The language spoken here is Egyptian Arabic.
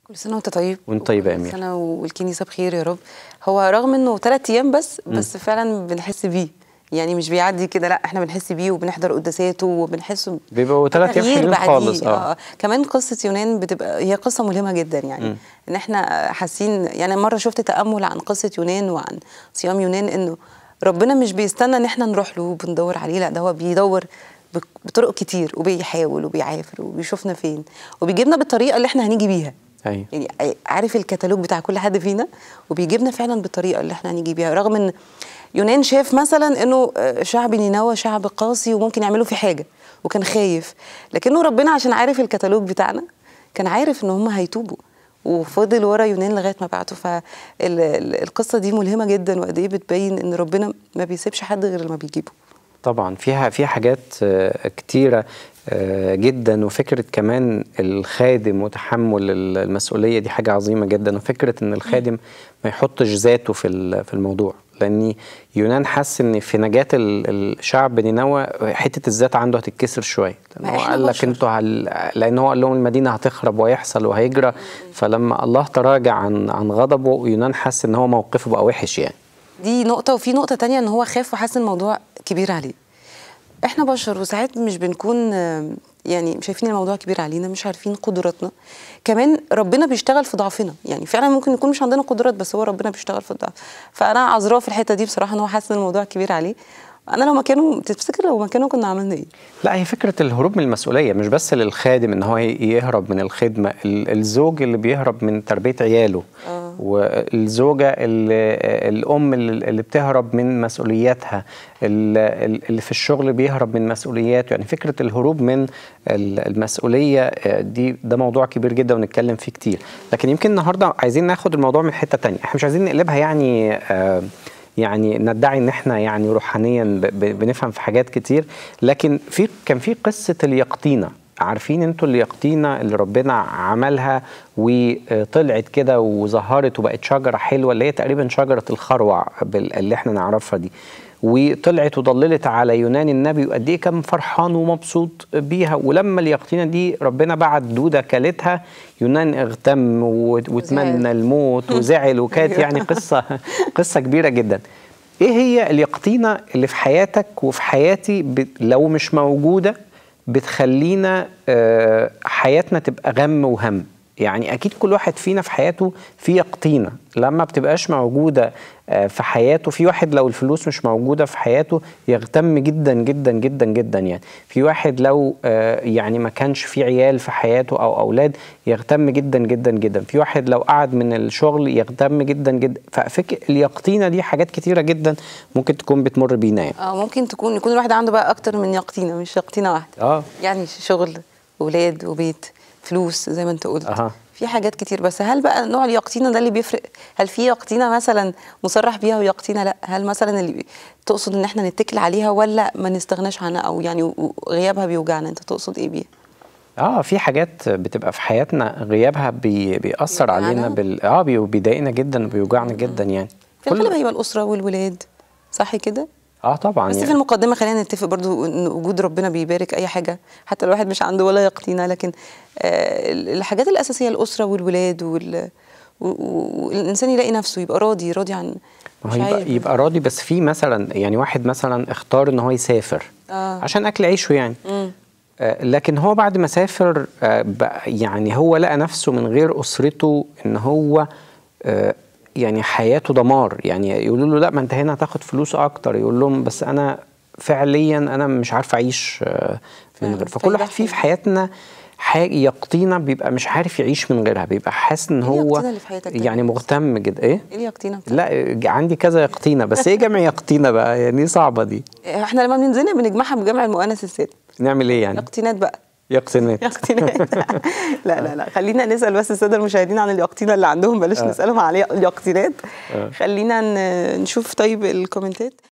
كل سنه وانت طيب وانت طيبة يا كل أمير. سنه والكنيسه بخير يا رب هو رغم انه ثلاث ايام بس بس فعلا بنحس بيه يعني مش بيعدي كده لا احنا بنحس بيه وبنحضر قداساته وبنحسه بيبقوا ثلاث ايام تغيير حلوين بعديه. خالص اه كمان قصه يونان بتبقى هي قصه ملهمه جدا يعني مم. ان احنا حاسين يعني مره شفت تامل عن قصه يونان وعن صيام يونان انه ربنا مش بيستنى ان احنا نروح له وبندور عليه لا ده هو بيدور بك- بطرق كتير وبيحاول وبيعافر وبيشوفنا فين وبيجيبنا بالطريقه اللي احنا هنيجي بيها ايوه يعني عارف الكتالوج بتاع كل حد فينا وبيجيبنا فعلا بالطريقه اللي احنا هنيجي بيها رغم ان يونان شاف مثلا انه آه، شعب نينوى شعب قاسي وممكن يعملوا فيه حاجه وكان خايف لكنه ربنا عشان عارف الكتالوج بتاعنا كان عارف ان هم هيتوبوا وفضل ورا يونان لغايه ما بعته فالقصه دي ملهمه جدا وقد ايه بتبين ان ربنا ما بيسيبش حد غير لما بيجيبه طبعا فيها فيها حاجات آه، كتيرة آه، جدا وفكرة كمان الخادم وتحمل ال- المسؤولية دي حاجة عظيمة جدا وفكرة ان الخادم ما يحطش ذاته في ال- في الموضوع لان يونان حس ان في نجاة ال- الشعب نينوى حتة الذات عنده هتتكسر شوية لان ما هو إحنا قال لك بشر. انتوا هل... لان هو قال لهم المدينة هتخرب وهيحصل وهيجرى فلما الله تراجع عن عن غضبه يونان حس ان هو موقفه بقى وحش يعني دي نقطة وفي نقطة تانية ان هو خاف وحس الموضوع كبير عليه احنا بشر وساعات مش بنكون آه، يعني شايفين الموضوع كبير علينا مش عارفين قدراتنا كمان ربنا بيشتغل في ضعفنا يعني فعلا ممكن يكون مش عندنا قدرات بس هو ربنا بيشتغل في الضعف فانا عذراه في الحتة دي بصراحة ان هو حاسس ان الموضوع كبير عليه انا لو مكانه تفتكر لو مكانه كنا عملنا ايه لا هي فكرة الهروب من المسؤولية مش بس للخادم ان هو ي- يهرب من الخدمة ال- الزوج اللي بيهرب من تربية عياله آه. والزوجة اللي الأم اللي اللي بتهرب من مسؤولياتها ال- ال- اللي في الشغل بيهرب من مسؤولياته يعني فكرة الهروب من ال- المسؤولية آه، دي ده موضوع كبير جدا ونتكلم فيه كتير لكن يمكن النهاردة عايزين ناخد الموضوع من حتة تانية احنا مش عايزين نقلبها يعني آه، يعني ندعي ان احنا يعني روحانيا ب- ب- بنفهم في حاجات كتير لكن في كان في قصه اليقطينه عارفين انتوا اليقطينه اللي ربنا عملها وطلعت كده وظهرت وبقت شجره حلوه اللي هي تقريبا شجره الخروع بال- اللي احنا نعرفها دي وطلعت وضللت على يونان النبي وقد ايه كان فرحان ومبسوط بيها ولما اليقطينه دي ربنا بعت دوده كلتها يونان اغتم و- وتمنى الموت وزعل وكانت أيوة. يعني قصه قصه كبيره جدا ايه هي اليقطينه اللي في حياتك وفي حياتي ب... لو مش موجوده بتخلينا آه، حياتنا تبقى غم وهم يعني اكيد كل واحد فينا في حياته في يقطينه لما بتبقاش موجوده آه، في حياته في واحد لو الفلوس مش موجوده في حياته يغتم جدا جدا جدا جدا يعني في واحد لو آه، يعني ما كانش في عيال في حياته او اولاد يغتم جدا جدا جدا في واحد لو قعد من الشغل يغتم جدا جدا ففكر اليقطينه دي حاجات كتيره جدا ممكن تكون بتمر بينا يعني اه ممكن تكون يكون الواحد عنده بقى اكتر من يقطينه مش يقطينه واحده اه يعني شغل ولاد وبيت فلوس زي ما انت قلت أها. في حاجات كتير بس هل بقى نوع اليقطينه ده اللي بيفرق هل في يقطينه مثلا مصرح بيها ويقطينه لا هل مثلا اللي بي- تقصد ان احنا نتكل عليها ولا ما نستغناش عنها او يعني و- غيابها بيوجعنا انت تقصد ايه بيها اه في حاجات بتبقى في حياتنا غيابها بي بيأثر بيوجعنا؟ علينا بال اه بي- بيضايقنا جدا وبيوجعنا جدا يعني في الغالب هيبقى الاسره والولاد صح كده اه طبعا بس يعني. في المقدمه خلينا نتفق برضو ان وجود ربنا بيبارك اي حاجه حتى لو الواحد مش عنده ولا يقطينه لكن آه الحاجات الاساسيه الاسره والولاد وال و- و- والانسان يلاقي نفسه يبقى راضي راضي عن ما مش هو يبقى, عايز- يبقى راضي بس في مثلا يعني واحد مثلا اختار ان هو يسافر آه. عشان اكل عيشه يعني مم. آه لكن هو بعد ما سافر آه بقى يعني هو لقى نفسه من غير اسرته ان هو آه يعني حياته دمار يعني يقولوا له لا ما انت هنا هتاخد فلوس اكتر يقول لهم بس انا فعليا انا مش عارف اعيش آه من فعلا. غير فكل واحد فيضحي. فيه في حياتنا حاجه يقطينا بيبقى مش عارف يعيش من غيرها بيبقى حاسس ان إيه هو اليقطينة اللي في حياتك ده؟ يعني مهتم جدا ايه ايه اليقطينه بتاعتك؟ لا ج- عندي كذا يقطينه بس ايه جمع يقطينه بقى يعني صعبه دي احنا لما بننزلها بنجمعها بجمع المؤنث السالم نعمل ايه يعني يقطينات بقى يقطينات يقطينات لا لا لا خلينا نسال بس الساده المشاهدين عن اليقطينه اللي عندهم بلاش نسالهم على اليقطينات خلينا ن- نشوف طيب الكومنتات